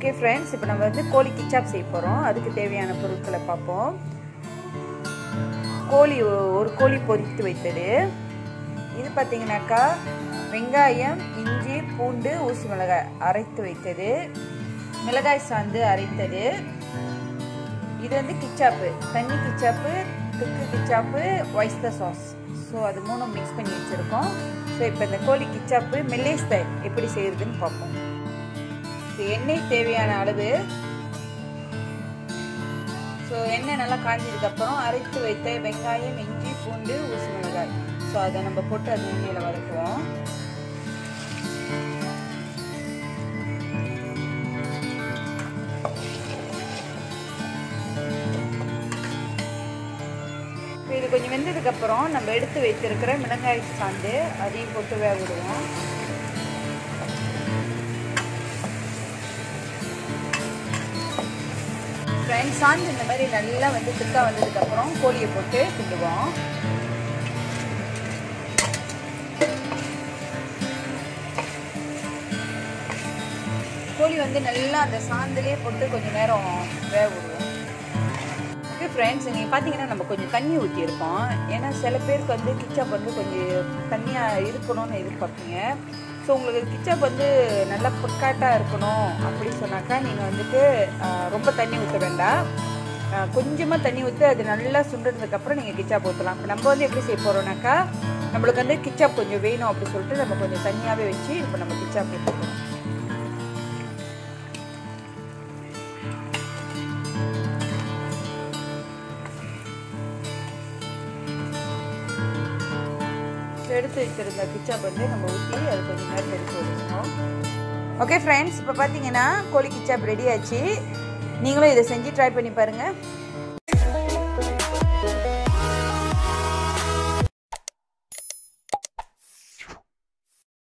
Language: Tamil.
ஓகே ஃப்ரெண்ட்ஸ் இப்போ நம்ம வந்து கோழி கிச்சாப் செய்ய போகிறோம் அதுக்கு தேவையான பொருட்களை பார்ப்போம் கோழி ஒரு கோழி பொரித்து வைத்தது இது பார்த்தீங்கன்னாக்கா வெங்காயம் இஞ்சி பூண்டு ஊசி மிளகாய் அரைத்து வைத்தது மிளகாய் சாந்து அரைத்தது இது வந்து கிச்சாப்பு தண்ணி கிச்சாப்பு திக்கு கிச்சாப்பு ஒய்ஸ்டர் சாஸ் ஸோ அது மூணும் மிக்ஸ் பண்ணி வச்சுருக்கோம் ஸோ இப்போ இந்த கோழி கிச்சாப்பு மெல்லே ஸ்டைல் எப்படி செய்யறதுன்னு பார்ப்போம் ஸோ எண்ணெய் தேவையான அளவு ஸோ எண்ணெய் நல்லா காஞ்சதுக்கப்புறம் அரைத்து வைத்த வெங்காயம் இஞ்சி பூண்டு ஊசி மிளகாய் ஸோ அதை நம்ம போட்டு அது எண்ணெயில் வதக்குவோம் இப்போ இது கொஞ்சம் வெந்ததுக்கப்புறம் நம்ம எடுத்து வைத்திருக்கிற மிளகாய் சாந்து அதையும் போட்டு வேக விடுவோம் ஃப்ரெண்ட்ஸ் சாந்து இந்த மாதிரி நல்லா வந்து திக்காக வந்ததுக்கப்புறம் கோழியை போட்டு கிண்டுவோம் கோழி வந்து நல்லா அந்த சாந்துலேயே போட்டு கொஞ்சம் நேரம் வேக விடுவோம் ஓகே ஃப்ரெண்ட்ஸ் நீங்கள் பார்த்தீங்கன்னா நம்ம கொஞ்சம் தண்ணி ஊற்றியிருக்கோம் ஏன்னா சில பேருக்கு வந்து கிச்சப் வந்து கொஞ்சம் தண்ணியாக இருக்கணும்னு எதிர்பார்ப்பீங்க ஸோ உங்களுக்கு கிச்சப் வந்து நல்லா புட்காட்டாக இருக்கணும் அப்படின்னு சொன்னாக்கா நீங்கள் வந்துட்டு ரொம்ப தண்ணி ஊற்ற வேண்டாம் கொஞ்சமாக தண்ணி ஊற்றி அது நல்லா சுண்டுறதுக்கப்புறம் நீங்கள் கிச்சாப் ஊற்றலாம் இப்போ நம்ம வந்து எப்படி செய்ய போகிறோம்னாக்கா நம்மளுக்கு வந்து கிச்சாப் கொஞ்சம் வேணும் அப்படின்னு சொல்லிட்டு நம்ம கொஞ்சம் தண்ணியாகவே வச்சு இப்போ நம்ம கிச்சாப் போட்டுக்கிறோம் எடுத்து வச்சிருந்த கிச்சாப் வந்து நம்ம ஊற்றி அது கொஞ்சம் நேரம் எடுத்து வச்சுக்கணும் ஓகே ஃப்ரெண்ட்ஸ் இப்போ பார்த்தீங்கன்னா கோழி கிச்சாப் ரெடி ஆச்சு நீங்களும் இதை செஞ்சு ட்ரை பண்ணி பாருங்கள்